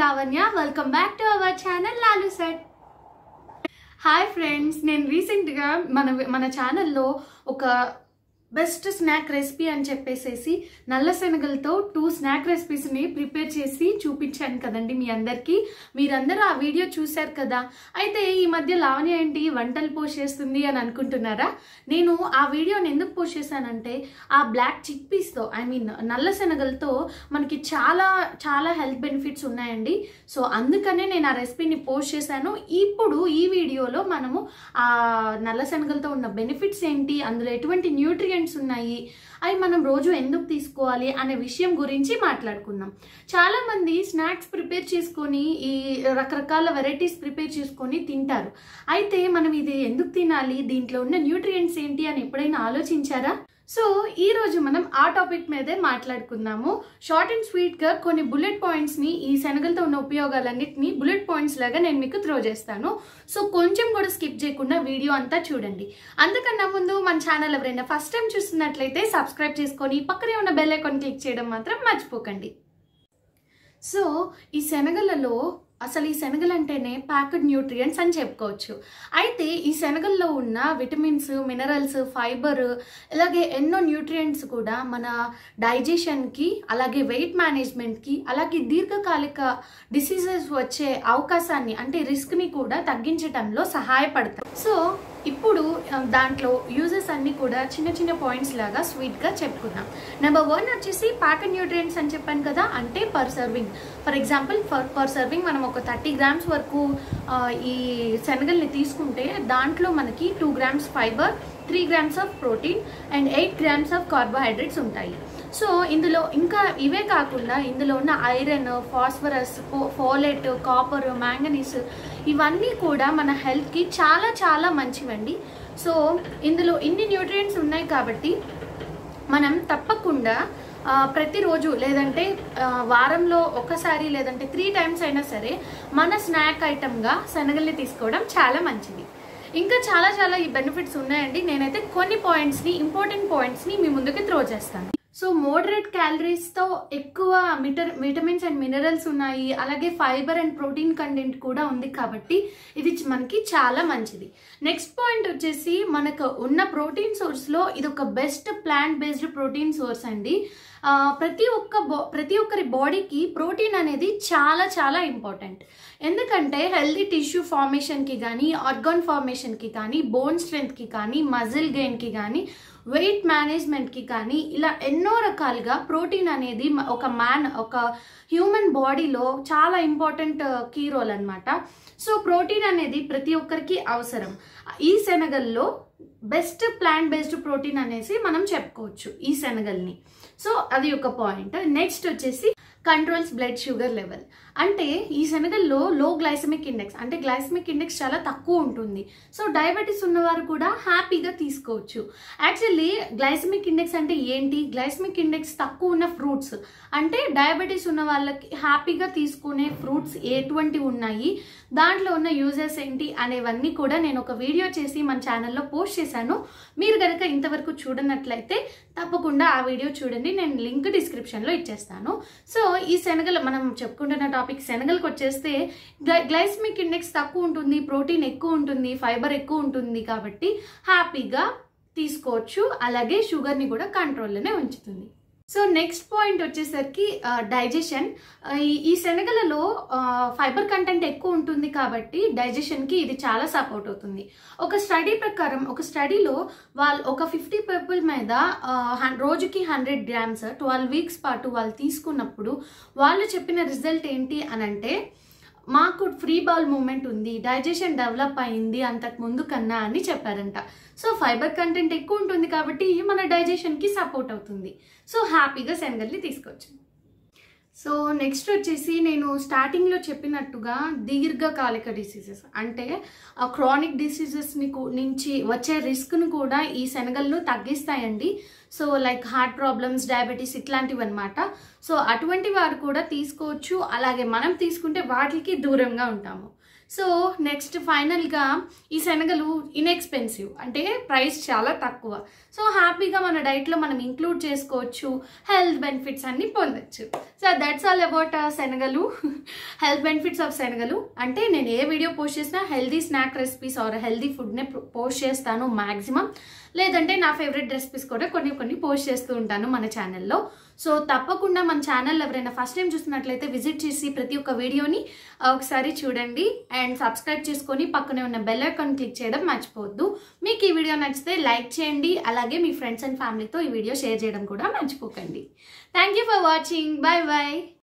Lavanya welcome back to our channel Lalu set hi friends నేను రీసెంట్గా మన మన ఛానల్లో ఒక బెస్ట్ స్నాక్ రెసిపీ అని చెప్పేసేసి నల్ల శనగలతో టూ స్నాక్ రెసిపీస్ని ప్రిపేర్ చేసి చూపించాను కదండి మీ అందరికీ మీరందరూ ఆ వీడియో చూశారు కదా అయితే ఈ మధ్య లావణ్య ఏంటి వంటలు పోస్ట్ చేస్తుంది అని అనుకుంటున్నారా నేను ఆ వీడియోని ఎందుకు పోస్ట్ చేశానంటే ఆ బ్లాక్ చిక్ పీస్తో ఐ మీన్ నల్ల శనగలతో మనకి చాలా చాలా హెల్త్ బెనిఫిట్స్ ఉన్నాయండి సో అందుకనే నేను ఆ రెసిపీని పోస్ట్ చేశాను ఇప్పుడు ఈ వీడియోలో మనము ఆ నల్ల శనగలతో ఉన్న బెనిఫిట్స్ ఏంటి అందులో ఎటువంటి న్యూట్రియంట్స్ ఉన్నాయి అవి మనం రోజు ఎందుకు తీసుకోవాలి అనే విషయం గురించి మాట్లాడుకుందాం చాలా మంది స్నాక్స్ ప్రిపేర్ చేసుకొని ఈ రకరకాల వెరైటీస్ ప్రిపేర్ చేసుకొని తింటారు అయితే మనం ఇది ఎందుకు తినాలి దీంట్లో ఉన్న న్యూట్రియంట్స్ ఏంటి అని ఎప్పుడైనా ఆలోచించారా సో ఈ రోజు మనం ఆ టాపిక్ మీదే మాట్లాడుకుందాము షార్ట్ అండ్ స్వీట్ గా కొన్ని బుల్లెట్ పాయింట్స్ ని ఈ శనగలతో ఉన్న ఉపయోగాలన్నిటిని బుల్లెట్ పాయింట్స్ లాగా నేను మీకు త్రో చేస్తాను సో కొంచెం కూడా స్కిప్ చేయకుండా వీడియో అంతా చూడండి అందుకన్నా ముందు మన ఛానల్ ఎవరైనా ఫస్ట్ టైం చూస్తున్నట్లయితే సబ్స్క్రైబ్ చేసుకొని పక్కనే ఉన్న బెల్ ఐకాన్ క్లిక్ చేయడం మాత్రం మర్చిపోకండి సో ఈ శనగలలో అసలు ఈ శనగలు అంటేనే ప్యాకెడ్ న్యూట్రియంట్స్ అని చెప్పుకోవచ్చు అయితే ఈ శనగల్లో ఉన్న విటమిన్స్ మినరల్స్ ఫైబర్ ఇలాగే ఎన్నో న్యూట్రియంట్స్ కూడా మన డైజెషన్కి అలాగే వెయిట్ మేనేజ్మెంట్కి అలాగే దీర్ఘకాలిక డిసీజెస్ వచ్చే అవకాశాన్ని అంటే రిస్క్ని కూడా తగ్గించడంలో సహాయపడతాయి సో ఇప్పుడు ఆ, దాంట్లో యూజెస్ అన్ని కూడా చిన్న చిన్న పాయింట్స్ లాగా స్వీట్గా చెప్పుకుందాం నెంబర్ వన్ వచ్చేసి ప్యాకెట్ న్యూట్రియంట్స్ అని చెప్పాను కదా అంటే per serving for example for per serving మనం ఒక థర్టీ గ్రామ్స్ వరకు ఆ, ఈ శనగల్ని తీసుకుంటే దాంట్లో మనకి two grams fibre three grams of protein and eight grams of carbohydrates ఉంటాయి సో ఇందులో ఇంకా ఇవే కాకుండా ఇందులో ఉన్న iron phosphorus folate copper manganese ఇవన్నీ కూడా మన హెల్త్కి చాలా చాలా మంచివండి సో ఇందులో ఇన్ని న్యూట్రియంట్స్ ఉన్నాయి కాబట్టి మనం తప్పకుండా ఆ, ప్రతిరోజు లేదంటే ఆ, వారంలో ఒకసారి లేదంటే త్రీ టైమ్స్ అయినా సరే మన స్నాక్ ఐటమ్గా శనగల్ని తీసుకోవడం చాలా మంచిది ఇంకా చాలా చాలా ఈ బెనిఫిట్స్ ఉన్నాయండి నేనైతే కొన్ని పాయింట్స్ని ఇంపార్టెంట్ పాయింట్స్ని మీ ముందుకి త్రో చేస్తాను సో మోడరేట్ క్యాలరీస్తో ఎక్కువ మిటర్ విటమిన్స్ అండ్ మినరల్స్ ఉన్నాయి అలాగే ఫైబర్ అండ్ ప్రోటీన్ కంటెంట్ కూడా ఉంది కాబట్టి ఇది చ- మనకి చాలా మంచిది నెక్స్ట్ పాయింట్ వచ్చేసి మనకు ఉన్న ప్రోటీన్ సోర్స్లో ఇది ఒక best plant based protein source అండి ఆ, ప్రతి ఒక్క బా ప్రతి ఒక్కరి బాడీకి ప్రోటీన్ అనేది చాలా చాలా ఇంపార్టెంట్ ఎందుకంటే హెల్దీ టిష్యూ ఫార్మేషన్కి కానీ ఆర్గాన్ ఫార్మేషన్కి కానీ బోన్ స్ట్రెంగ్త్కి కానీ మజిల్ గెయిన్కి కానీ వెయిట్ మేనేజ్మెంట్కి కానీ ఇలా ఎన్నో రకాలుగా ప్రోటీన్ అనేది మ- ఒక మ్యాన్ ఒక హ్యూమన్ బాడీలో చాలా ఇంపార్టెంట్ కీ రోల్ అనమాట సో ప్రోటీన్ అనేది ప్రతి ఒక్కరికి అవసరం ఈ శనగల్లో బెస్ట్ ప్లాంట్ బేస్డ్ ప్రోటీన్ అనేసి మనం చెప్పుకోవచ్చు ఈ శనగల్ని సో అది ఒక పాయింట్ నెక్స్ట్ వచ్చేసి కంట్రోల్స్ బ్లడ్ షుగర్ లెవెల్ అంటే ఈ శనగల్లో లో గ్లైసమిక్ ఇండెక్స్ అంటే గ్లైసమిక్ ఇండెక్స్ చాలా తక్కువ ఉంటుంది సో డయాబెటీస్ ఉన్నవారు కూడా హ్యాపీగా తీసుకోవచ్చు యాక్చువల్లీ గ్లైసమిక్ ఇండెక్స్ అంటే ఏంటి గ్లైసమిక్ ఇండెక్స్ తక్కువ ఉన్న ఫ్రూట్స్ అంటే డయాబెటీస్ ఉన్న వాళ్ళకి హ్యాపీగా తీసుకునే ఫ్రూట్స్ ఎటువంటి ఉన్నాయి దాంట్లో ఉన్న యూజెస్ ఏంటి అనేవన్నీ కూడా నేను ఒక వీడియో చేసి మన ఛానల్లో పోస్ట్ చేశాను మీరు కనుక ఇంతవరకు చూడనట్లయితే తప్పకుండా ఆ వీడియో చూడండి నేను లింక్ డిస్క్రిప్షన్లో ఇచ్చేస్తాను సో ఈ శనగలు మనం చెప్పుకుంటున్న టాపిక్ శనగలకు వచ్చేస్తే గ్లై గ్లైసమిక్ ఇండెక్స్ తక్కువ ఉంటుంది ప్రోటీన్ ఎక్కువ ఉంటుంది ఫైబర్ ఎక్కువ ఉంటుంది కాబట్టి హ్యాపీగా తీసుకోవచ్చు అలాగే షుగర్ని కూడా కంట్రోల్లోనే ఉంచుతుంది సో నెక్స్ట్ పాయింట్ వచ్చేసరికి డైజెషన్ ఈ శనగలలో ఫైబర్ కంటెంట్ ఎక్కువ ఉంటుంది కాబట్టి డైజెషన్కి ఇది చాలా సపోర్ట్ అవుతుంది ఒక స్టడీ ప్రకారం ఒక స్టడీలో వాళ్ళు ఒక ఫిఫ్టీ పీపుల్ మీద ఆ, హన్- రోజుకి హండ్రెడ్ గ్రామ్స్ ట్వెల్వ్ వీక్స్ పాటు వాళ్ళు తీసుకున్నప్పుడు వాళ్ళు చెప్పిన రిజల్ట్ ఏంటి అని అంటే మాకు ఫ్రీ బాల్ మూమెంట్ ఉంది డైజెషన్ డెవలప్ అయింది అంతకు ముందు కన్నా అని చెప్పారంట సో ఫైబర్ కంటెంట్ ఎక్కువ ఉంటుంది కాబట్టి మన డైజెషన్కి సపోర్ట్ అవుతుంది సో హ్యాపీగా శనగల్ని తీసుకోవచ్చు సో నెక్స్ట్ వచ్చేసి నేను స్టార్టింగ్లో చెప్పినట్టుగా దీర్ఘకాలిక డిసీజెస్ అంటే క్రానిక్ డిసీజెస్ని నుంచి వచ్చే రిస్క్ను కూడా ఈ శనగలను తగ్గిస్తాయండి so like heart problems diabetes ఇట్లాంటివి అనమాట సో అటువంటి వారు కూడా తీసుకోవచ్చు అలాగే మనం తీసుకుంటే వాటికి దూరంగా ఉంటాము సో నెక్స్ట్ ఫైనల్గా ఈ శనగలు ఇన్ఎక్స్పెన్సివ్ అంటే ప్రైస్ చాలా తక్కువ సో హ్యాపీగా మన డైట్లో మనం ఇంక్లూడ్ చేసుకోవచ్చు హెల్త్ బెనిఫిట్స్ అన్ని పొందొచ్చు సో దట్స్ ఆల్ అబౌట్ శనగలు హెల్త్ బెనిఫిట్స్ ఆఫ్ శనగలు అంటే నేను ఏ వీడియో పోస్ట్ చేసినా healthy snack recipes or healthy ఫుడ్నే పోస్ట్ చేస్తాను మ్యాక్సిమం లేదంటే నా ఫేవరెట్ రెసిపీస్ కూడా కొన్ని కొన్ని పోస్ట్ చేస్తూ ఉంటాను మన ఛానల్లో సో తప్పకుండా మన ఛానల్ ఎవరైనా ఫస్ట్ టైం చూస్తున్నట్లయితే విజిట్ చేసి ప్రతి ఒక్క వీడియోని ఆ, ఒకసారి చూడండి అండ్ సబ్స్క్రైబ్ చేసుకొని పక్కనే ఉన్న బెల్ ఐకాన్ క్లిక్ చేయడం మర్చిపోవద్దు మీకు ఈ వీడియో నచ్చితే లైక్ చేయండి అలాగే మీ ఫ్రెండ్స్ అండ్ ఫ్యామిలీతో ఈ వీడియో షేర్ చేయడం కూడా మర్చిపోకండి thank you for watching bye bye